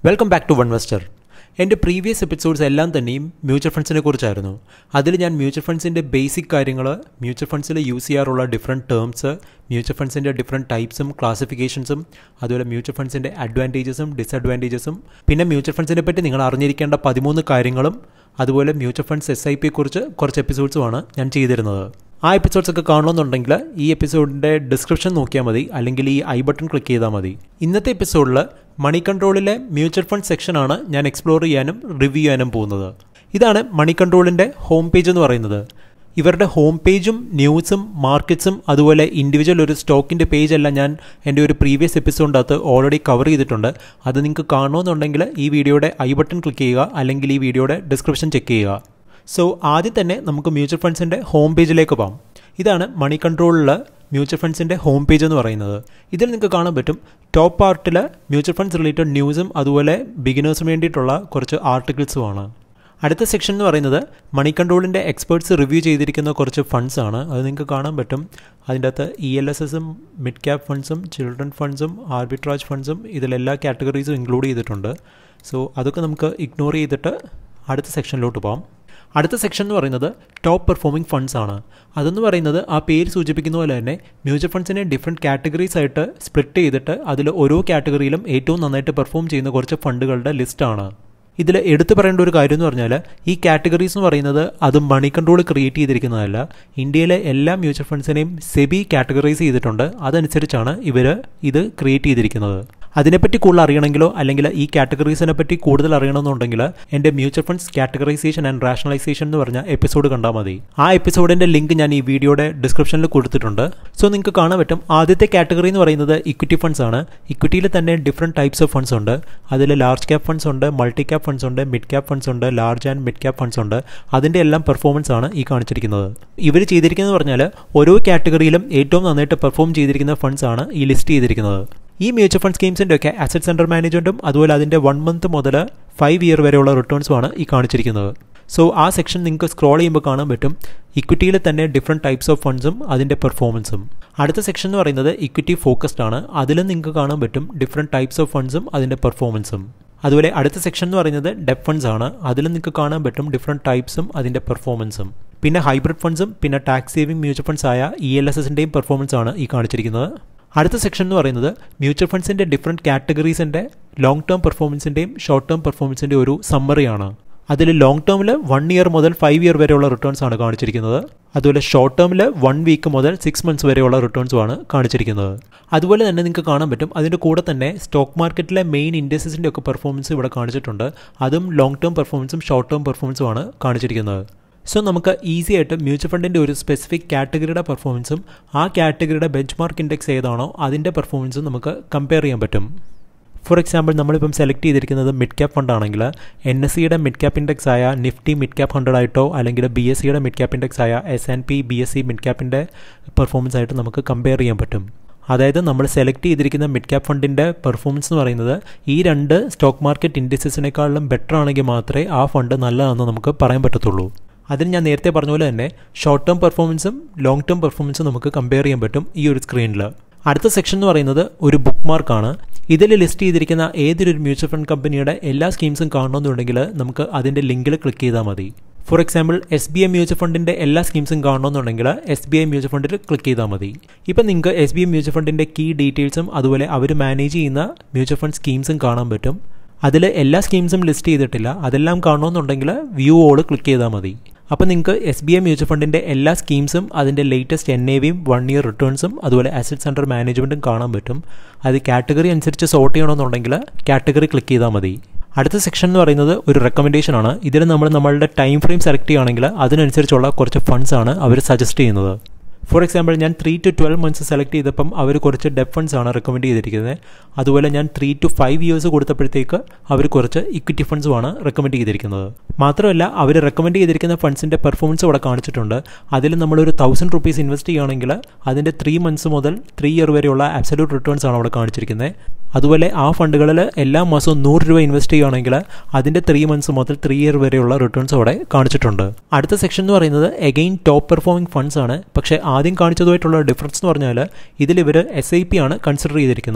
welcome back to വൺവെസ്റ്റർ എൻ്റെ previous episodes എല്ലാം തന്നെയും മ്യൂച്വൽ ഫണ്ട്സിനെ കുറിച്ചായിരുന്നു അതിൽ ഞാൻ മ്യൂച്വൽ ഫണ്ട്സിൻ്റെ ബേസിക് കാര്യങ്ങൾ മ്യൂച്വൽ ഫണ്ട്സിൽ യൂസ് ചെയ്യാറുള്ള ഡിഫറെൻറ്റ് ടേംസ് മ്യൂച്വൽ ഫണ്ട്സിൻ്റെ ഡിഫറെൻറ്റ് ടൈപ്സും ക്ലാസിഫിക്കേഷൻസും അതുപോലെ മ്യൂച്വൽ ഫണ്ട്സിൻ്റെ അഡ്വാൻറ്റേജസും ഡിസഡ്വാൻറ്റേജസും പിന്നെ മ്യൂച്വൽ ഫണ്ട്സിനെ പറ്റി നിങ്ങൾ അറിഞ്ഞിരിക്കേണ്ട പതിമൂന്ന് കാര്യങ്ങളും അതുപോലെ മ്യൂച്വൽ ഫണ്ട്സ് എസ് ഐ പിയെക്കുറിച്ച് കുറച്ച് എപ്പിസോഡ്സുമാണ് ഞാൻ ചെയ്തിരുന്നത് ആ എപ്പിസോഡ്സ് ഒക്കെ കാണണമെന്നുണ്ടെങ്കിൽ ഈ എപ്പിസോഡിൻ്റെ ഡിസ്ക്രിപ്ഷൻ നോക്കിയാൽ മതി അല്ലെങ്കിൽ ഈ ഐ ബട്ടൺ ക്ലിക്ക് ചെയ്താൽ മതി ഇന്നത്തെ എപ്പിസോഡിൽ മണി കൺട്രോളിലെ മ്യൂച്വൽ ഫണ്ട് സെക്ഷനാണ് ഞാൻ എക്സ്പ്ലോർ ചെയ്യാനും റിവ്യൂ ചെയ്യാനും പോകുന്നത് ഇതാണ് മണി കൺട്രോളിൻ്റെ ഹോം പേജ് എന്ന് പറയുന്നത് ഇവരുടെ ഹോം പേജും ന്യൂസും മാർക്കറ്റ്സും അതുപോലെ ഇൻഡിവിജ്വൽ ഒരു സ്റ്റോക്കിൻ്റെ പേജെല്ലാം ഞാൻ എൻ്റെ ഒരു പ്രീവിയസ് എപ്പിസോഡിനകത്ത് ഓൾറെഡി കവർ ചെയ്തിട്ടുണ്ട് അത് നിങ്ങൾക്ക് കാണണമെന്നുണ്ടെങ്കിൽ ഈ വീഡിയോയുടെ ഐ ബട്ടൺ ക്ലിക്ക് ചെയ്യുക അല്ലെങ്കിൽ ഈ വീഡിയോയുടെ ഡിസ്ക്രിപ്ഷൻ ചെക്ക് ചെയ്യുക സോ ആദ്യം തന്നെ നമുക്ക് മ്യൂച്വൽ ഫണ്ട്സിൻ്റെ ഹോം പേജിലേക്ക് പോകാം ഇതാണ് മണി കൺട്രോളിൽ മ്യൂച്വൽ ഫണ്ട്സിൻ്റെ ഹോം പേജ് എന്ന് പറയുന്നത് ഇതിൽ നിങ്ങൾക്ക് കാണാൻ പറ്റും ടോപ്പ് പാർട്ടിൽ മ്യൂച്വൽ ഫണ്ട്സ് റിലേറ്റഡ് ന്യൂസും അതുപോലെ ബിഗിനേഴ്സിന് വേണ്ടിയിട്ടുള്ള കുറച്ച് ആർട്ടിക്കിൾസുമാണ് അടുത്ത സെക്ഷൻ എന്ന് പറയുന്നത് മണി കൺട്രോളിൻ്റെ എക്സ്പേർട്സ് റിവ്യൂ ചെയ്തിരിക്കുന്ന കുറച്ച് ഫണ്ട്സ് ആണ് അത് നിങ്ങൾക്ക് കാണാൻ പറ്റും അതിൻ്റെ അകത്ത് ഇ എൽ എസ് എസും മിഡ് ക്യാപ് ഫണ്ട്സും ചിൽഡ്രൻ ഫണ്ട്സും ആർബിട്രാജ് ഫണ്ട്സും ഇതിലെല്ലാ കാറ്റഗറീസും ഇൻക്ലൂഡ് ചെയ്തിട്ടുണ്ട് സോ അതൊക്കെ നമുക്ക് ഇഗ്നോർ ചെയ്തിട്ട് അടുത്ത സെക്ഷനിലോട്ട് പോകാം അടുത്ത സെക്ഷൻ എന്ന് പറയുന്നത് ടോപ്പ് പെർഫോമിംഗ് ഫണ്ട്സ് ആണ് അതെന്ന് പറയുന്നത് ആ പേര് സൂചിപ്പിക്കുന്ന പോലെ തന്നെ മ്യൂച്വൽ ഫണ്ട്സിനെ ഡിഫറെൻറ്റ് കാറ്റഗറീസ് ആയിട്ട് സ്പ്ലിറ്റ് ചെയ്തിട്ട് അതിൽ ഓരോ കാറ്റഗറിയിലും ഏറ്റവും നന്നായിട്ട് പെർഫോം ചെയ്യുന്ന കുറച്ച് ഫണ്ടുകളുടെ ലിസ്റ്റാണ് ഇതിൽ എടുത്തു പറയേണ്ട ഒരു കാര്യം എന്ന് പറഞ്ഞാൽ ഈ കാറ്റഗറീസ് എന്ന് പറയുന്നത് അത് മണി കൺട്രോൾ ക്രിയേറ്റ് ചെയ്തിരിക്കുന്നതല്ല ഇന്ത്യയിലെ എല്ലാ മ്യൂച്വൽ ഫണ്ട്സിനെയും സെബി കാറ്റഗറൈസ് ചെയ്തിട്ടുണ്ട് അതനുസരിച്ചാണ് ഇവർ ഇത് ക്രിയേറ്റ് ചെയ്തിരിക്കുന്നത് അതിനെപ്പറ്റി കൂടുതൽ അറിയണമെങ്കിലോ അല്ലെങ്കിൽ ഈ കാറ്റഗറീസിനെ പറ്റി കൂടുതൽ അറിയണമെന്നുണ്ടെങ്കിൽ എൻ്റെ mutual funds categorization and rationalization എന്ന് പറഞ്ഞ എപ്പിസോഡ് കണ്ടാൽ മതി ആ എപ്പിസോഡിൻ്റെ ലിങ്ക് ഞാൻ ഈ വീഡിയോയുടെ ഡിസ്ക്രിപ്ഷനിൽ കൊടുത്തിട്ടുണ്ട് സോ നിങ്ങൾക്ക് കാണാൻ പറ്റും ആദ്യത്തെ കാറ്റഗറി എന്ന് പറയുന്നത് ഇക്വിറ്റി ഫണ്ട്സ് ആണ് ഇക്വിറ്റിയിൽ തന്നെ ഡിഫറെൻറ്റ് ടൈപ്സ് ഓഫ് ഫണ്ട്സ് ഉണ്ട് അതിൽ ലാർജ് ക്യാപ് ഫണ്ട്സ് ഉണ്ട് മൾട്ടി ക്യാപ് ഫണ്ട്സ് ഉണ്ട് മിഡ് ക്യാപ് ഫണ്ട്സ് ഉണ്ട് large and mid cap funds ഉണ്ട് അതിൻ്റെ എല്ലാം പെർഫോമൻസ് ആണ് ഈ കാണിച്ചിരിക്കുന്നത് ഇവർ ചെയ്തിരിക്കുന്നത് പറഞ്ഞാൽ ഓരോ കാറ്റഗറിയിലും ഏറ്റവും നന്നായിട്ട് പെർഫോം ചെയ്തിരിക്കുന്ന ഫണ്ട്സ് ആണ് ഈ ലിസ്റ്റ് ചെയ്തിരിക്കുന്നത് ഈ മ്യൂച്വൽ ഫണ്ട് സ്കീംസിൻ്റെ ഒക്കെ അസറ്റ്സ് അണ്ടർ മാനേജ്മെൻറ്റും അതുപോലെ അതിൻ്റെ വൺ മന്ത് മുതൽ ഫൈവ് ഇയർ വരെയുള്ള റിട്ടേൺസുമാണ് ഈ കാണിച്ചിരിക്കുന്നത് സോ ആ സെക്ഷൻ നിങ്ങൾക്ക് സ്ക്രോൾ ചെയ്യുമ്പോൾ കാണാൻ പറ്റും ഇക്വിറ്റിയിൽ തന്നെ ഡിഫറെൻറ്റ് ടൈപ്സ് ഓഫ് ഫണ്ട്സും അതിൻ്റെ പെർഫോമൻസും അടുത്ത സെക്ഷൻ എന്ന് പറയുന്നത് ഇക്വിറ്റി ഫോക്കസ്ഡ് ആണ് അതിലും നിങ്ങൾക്ക് കാണാൻ പറ്റും ഡിഫറെൻറ്റ് ടൈപ്സ് ഓഫ് ഫണ്ട്സും അതിൻ്റെ പെർഫോമൻസും അതുപോലെ അടുത്ത സെക്ഷൻ എന്ന് പറയുന്നത് ഡെപ്പ് ഫണ്ട്സ് ആണ് അതിലും നിങ്ങൾക്ക് കാണാൻ പറ്റും ഡിഫറെൻറ്റ് ടൈപ്സും അതിൻ്റെ പെർഫോമൻസും പിന്നെ ഹൈബ്രിഡ് ഫണ്ട്സും പിന്നെ ടാക്സ് സേവിംഗ് മ്യൂച്വൽ ഫണ്ട്സ് ആയ ഇ എൽ എസ് എസിൻ്റെയും പെർഫോമൻസ് ആണ് ഈ കാണിച്ചിരിക്കുന്നത് അടുത്ത സെക്ഷൻ എന്ന് പറയുന്നത് മ്യൂച്വൽ ഫണ്ട്സിൻ്റെ ഡിഫറെൻറ്റ് കാറ്റഗറീസിൻ്റെ ലോങ് ടേം പെർഫോമൻസിൻ്റെയും ഷോർട്ട് ടേം പെർഫോമൻസിൻ്റെ ഒരു സമ്മറിയാണ് അതിൽ ലോങ് ടേമിൽ വൺ ഇയർ മുതൽ ഫൈവ് ഇയർ വരെയുള്ള റിട്ടേൺസ് ആണ് കാണിച്ചിരിക്കുന്നത് അതുപോലെ ഷോർട്ട് ടേമിൽ വൺ വീക്ക് മുതൽ സിക്സ് മന്ത്സ് വരെയുള്ള റിട്ടേൺസുമാണ് കാണിച്ചിരിക്കുന്നത് അതുപോലെ തന്നെ നിങ്ങൾക്ക് കാണാൻ പറ്റും അതിൻ്റെ കൂടെ തന്നെ സ്റ്റോക്ക് മാർക്കറ്റിലെ മെയിൻ ഇൻഡസ്ട്രീസിൻ്റെ ഒക്കെ പെർഫോമൻസ് ഇവിടെ കാണിച്ചിട്ടുണ്ട് അതും ലോങ് ടേം പെർഫോമൻസും ഷോർട്ട് ടേം പെർഫോമൻസുമാണ് കാണിച്ചിരിക്കുന്നത് സോ നമുക്ക് ഈസി ആയിട്ട് മ്യൂച്വൽ ഫണ്ടിൻ്റെ ഒരു സ്പെസിഫിക് കാറ്റഗറിയുടെ പെർഫോമൻസും ആ കാറ്റഗറിയുടെ ബെഞ്ച് മാർക്ക് ഇൻഡെക്സ് ഏതാണോ അതിൻ്റെ പെർഫോമൻസും നമുക്ക് കമ്പയർ ചെയ്യാൻ പറ്റും ഫോർ എക്സാമ്പിൾ നമ്മളിപ്പം സെലക്ട് ചെയ്തിരിക്കുന്നത് മിഡ് ക്യാപ്പ് ഫണ്ട് ആണെങ്കിൽ എൻ എസ് സിയുടെ മിഡ് ക്യാപ്പ് ഇൻഡെക്സ് ആയ നിഫ്റ്റി മിഡ് ക്യാപ്പ് ഹൺഡ്രഡ് ആയിട്ടോ അല്ലെങ്കിൽ ബി എസ് സിയുടെ മിഡ് ക്യാപ്പ് ഇൻഡെക്സ് ആയ S and P B S C mid ക്യാപ്പിൻ്റെ പെർഫോമൻസ് ആയിട്ട് നമുക്ക് കമ്പയർ ചെയ്യാൻ പറ്റും അതായത് നമ്മൾ സെലക്ട് ചെയ്തിരിക്കുന്ന മിഡ് ക്യാപ്പ് ഫണ്ടിൻ്റെ പെർഫോമൻസ് എന്ന് പറയുന്നത് ഈ രണ്ട് സ്റ്റോക്ക് മാർക്കറ്റ് ഇൻഡസ്ട്രീസിനേക്കാളും ബെറ്റർ ആണെങ്കിൽ മാത്രമേ ആ ഫണ്ട് നല്ലതാണെന്ന് നമുക്ക് പറയാൻ പറ്റത്തുള്ളൂ അതിന് ഞാൻ നേരത്തെ പറഞ്ഞ പോലെ തന്നെ ഷോർട്ട് ടേം പെർഫോമൻസും ലോങ് ടേം പെർഫോമൻസും നമുക്ക് കമ്പയർ ചെയ്യാൻ പറ്റും ഈ ഒരു സ്ക്രീനിൽ അടുത്ത സെക്ഷൻ എന്ന് പറയുന്നത് ഒരു ബുക്ക് മാർക്കാണ് ഇതിൽ ലിസ്റ്റ് ചെയ്തിരിക്കുന്ന ഏതൊരു മ്യൂച്വൽ ഫണ്ട് കമ്പനിയുടെ എല്ലാ സ്കീംസും കാണണമെന്നുണ്ടെങ്കിൽ നമുക്ക് അതിൻ്റെ ലിങ്കിൽ ക്ലിക്ക് ചെയ്താൽ മതി for example S B I mutual ഫണ്ടിൻ്റെ എല്ലാ സ്കീംസും കാണണമെന്നുണ്ടെങ്കിൽ എസ് ബി ഐ മ്യൂച്വൽ ഫണ്ടിൽ ക്ലിക്ക് ചെയ്താൽ മതി ഇപ്പം നിങ്ങൾക്ക് എസ് ബി ഐ മ്യൂച്വൽ ഫണ്ടിൻ്റെ കീ ഡീറ്റെയിൽസും അതുപോലെ അവർ മാനേജ് ചെയ്യുന്ന മ്യൂച്വൽ ഫണ്ട് സ്കീംസും കാണാൻ പറ്റും അതിൽ എല്ലാ സ്കീംസും ലിസ്റ്റ് ചെയ്തിട്ടില്ല അതെല്ലാം കാണണമെന്നുണ്ടെങ്കിൽ വ്യൂ ഓൾ ക്ലിക്ക് ചെയ്താൽ മതി അപ്പോൾ നിങ്ങൾക്ക് എസ് ബി ഐ മ്യൂച്വൽ ഫണ്ടിൻ്റെ എല്ലാ സ്കീംസും അതിൻ്റെ ലേറ്റസ്റ്റ് എൻ എ വിയും വൺ ഇയർ റിട്ടേൺസും അതുപോലെ അസറ്റ്സ് അണ്ടർ മാനേജ്മെൻറ്റും കാണാൻ പറ്റും അത് കാറ്റഗറി അനുസരിച്ച് സോർട്ട് ചെയ്യണമെന്നുണ്ടെങ്കിൽ കാറ്റഗറി ക്ലിക്ക് ചെയ്താൽ മതി അടുത്ത സെക്ഷൻ എന്ന് പറയുന്നത് ഒരു റെക്കമെൻഡേഷൻ ആണ് ഇതിൽ നമ്മൾ നമ്മളുടെ ടൈം ഫ്രെയിം സെലക്ട് ചെയ്യുകയാണെങ്കിൽ അതിനനുസരിച്ചുള്ള കുറച്ച് ഫണ്ട്സ് ആണ് അവർ സജസ്റ്റ് ചെയ്യുന്നത് ഫോർ എക്സാമ്പിൾ ഞാൻ three to twelve months select ചെയ്തപ്പം അവർ കുറച്ച് ഡെപ്പ് ഫണ്ട്സ് ആണ് റെക്കമെൻഡ് ചെയ്തിരിക്കുന്നത് അതുപോലെ ഞാൻ ത്രീ ടു ഫൈവ് ഇയേഴ്സ് കൊടുത്തപ്പോഴത്തേക്ക് അവർ കുറച്ച് ഇക്വിറ്റി ഫണ്ട്സുമാണ് റെക്കമെൻഡ് ചെയ്തിരിക്കുന്നത് മാത്രമല്ല അവർ റെക്കമെൻഡ് ചെയ്തിരിക്കുന്ന ഫണ്ട്സിൻ്റെ പെർഫോമൻസ് ഇവിടെ കാണിച്ചിട്ടുണ്ട് അതിൽ നമ്മളൊരു തൗസൻഡ് റുപ്പീസ് ഇൻവെസ്റ്റ് ചെയ്യുകയാണെങ്കിൽ അതിൻ്റെ ത്രീ മന്ത്സ് മുതൽ ത്രീ ഇയർ വരെയുള്ള അബ്സല്യൂട്ട് റിട്ടേൺസ് ആണ് അവിടെ കാണിച്ചിരിക്കുന്നത് അതുപോലെ ആ ഫണ്ടുകളിൽ എല്ലാ മാസവും നൂറ് രൂപ ഇൻവെസ്റ്റ് ചെയ്യുകയാണെങ്കിൽ അതിൻ്റെ ത്രീ മന്ത്സ് മുതൽ ത്രീ ഇയർ വരെയുള്ള റിട്ടേൺസ് അവിടെ കാണിച്ചിട്ടുണ്ട് അടുത്ത സെക്ഷൻ എന്ന് പറയുന്നത് എഗെയിൻ ടോപ്പ് പെർഫോമിംഗ് ഫണ്ട്സ് ആണ് പക്ഷേ ആദ്യം കാണിച്ചതുമായിട്ടുള്ള ഡിഫറൻസ് എന്ന് പറഞ്ഞാൽ ഇതിൽ ഇവർ എസ് ഐ പി ആണ് കൺസിഡർ ചെയ്തിരിക്കുന്നത്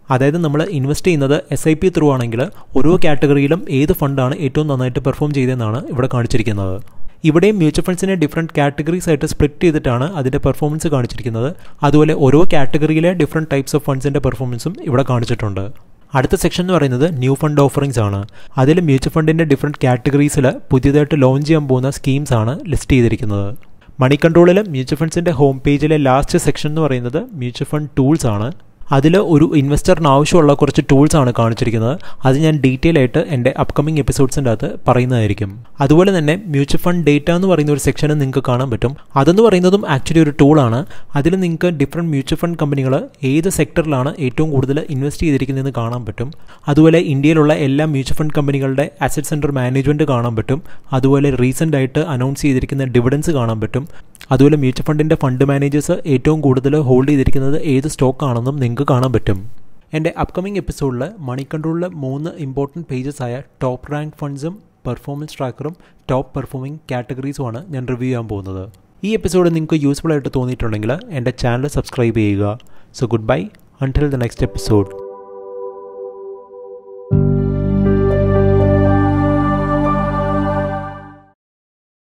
അതായത് നമ്മൾ ഇൻവെസ്റ്റ് ചെയ്യുന്നത് എസ് ഐ പി ത്രൂ ആണെങ്കിൽ ഓരോ കാറ്റഗറിയിലും ഏത് ഫണ്ടാണ് ഏറ്റവും നന്നായിട്ട് പെർഫോം ചെയ്തതെന്നാണ് ഇവിടെ കാണിച്ചിരിക്കുന്നത് ഇവിടെയും മ്യൂച്വൽ ഫണ്ട്സിനെ ഡിഫറെൻറ്റ് കാറ്റഗറീസ് ആയിട്ട് സ്പ്ലിറ്റ് ചെയ്തിട്ടാണ് അതിൻ്റെ പെർഫോമൻസ് കാണിച്ചിരിക്കുന്നത് അതുപോലെ ഓരോ കാറ്റഗറിയിലെ ഡിഫറെൻറ്റ് ടൈപ്സ് ഓഫ് ഫണ്ട്സിൻ്റെ പെർഫോമൻസും ഇവിടെ കാണിച്ചിട്ടുണ്ട് അടുത്ത സെക്ഷൻ എന്ന് പറയുന്നത് ന്യൂ ഫണ്ട് ഓഫറിങ്സ് ആണ് അതിൽ മ്യൂച്വൽ ഫണ്ടിൻ്റെ ഡിഫറെൻറ്റ് കാറ്റഗറീസിൽ പുതിയതായിട്ട് ലോഞ്ച് ചെയ്യാൻ പോകുന്ന സ്കീംസ് ആണ് ലിസ്റ്റ് ചെയ്തിരിക്കുന്നത് മണി കൺട്രോളിൽ മ്യൂച്വൽ ഫണ്ട്സിൻ്റെ ഹോം പേജിലെ ലാസ്റ്റ് സെക്ഷൻ എന്ന് പറയുന്നത് മ്യൂച്വൽ ഫണ്ട് ടൂൾസ് ആണ് അതിൽ ഒരു ഇൻവെസ്റ്ററിന് ആവശ്യമുള്ള കുറച്ച് ടൂൾസ് ആണ് കാണിച്ചിരിക്കുന്നത് അത് ഞാൻ ഡീറ്റെയിൽ ആയിട്ട് എൻ്റെ അപ്കമിങ് എപ്പിസോഡ്സിൻ്റെ അകത്ത് പറയുന്നതായിരിക്കും അതുപോലെ തന്നെ മ്യൂച്വൽ ഫണ്ട് ഡേറ്റ എന്ന് പറയുന്ന ഒരു സെക്ഷൻ നിങ്ങൾക്ക് കാണാൻ പറ്റും അതെന്ന് പറയുന്നതും ആക്ച്വലി ഒരു ടൂളാണ് അതിൽ നിങ്ങൾക്ക് ഡിഫറെൻറ്റ് മ്യൂച്വൽ ഫണ്ട് കമ്പനികൾ ഏത് സെക്ടറിലാണ് ഏറ്റവും കൂടുതൽ ഇൻവെസ്റ്റ് ചെയ്തിരിക്കുന്നതെന്ന് കാണാൻ പറ്റും അതുപോലെ ഇന്ത്യയിലുള്ള എല്ലാ മ്യൂച്വൽ ഫണ്ട് കമ്പനികളുടെ അസറ്റ് സെൻറ്റർ മാനേജ്മെൻറ്റ് കാണാൻ പറ്റും അതുപോലെ റീസെൻ്റ് ആയിട്ട് അനൗൺസ് ചെയ്തിരിക്കുന്ന ഡിവിഡൻസ് കാണാൻ പറ്റും അതുപോലെ മ്യൂച്വൽ ഫണ്ടിൻ്റെ ഫണ്ട് മാനേജേഴ്സ് ഏറ്റവും കൂടുതൽ ഹോൾഡ് ചെയ്തിരിക്കുന്നത് ഏത് സ്റ്റോക്കാണെന്നും നിങ്ങൾക്ക് കാണാൻ പറ്റും എൻ്റെ അപ്കമിംഗ് എപ്പിസോഡിൽ മണി കൺട്രോളിലെ മൂന്ന് ഇമ്പോർട്ടൻറ്റ് പേജസ് ആയ ടോപ്പ് റാങ്ക് ഫണ്ട്സും പെർഫോമൻസ് ട്രാക്കറും ടോപ്പ് പെർഫോമിംഗ് കാറ്റഗറീസുമാണ് ഞാൻ റിവ്യൂ ചെയ്യാൻ പോകുന്നത് ഈ എപ്പിസോഡ് നിങ്ങൾക്ക് യൂസ്ഫുൾ ആയിട്ട് തോന്നിയിട്ടുണ്ടെങ്കിൽ എൻ്റെ ചാനൽ സബ്സ്ക്രൈബ് ചെയ്യുക so goodbye until the next episode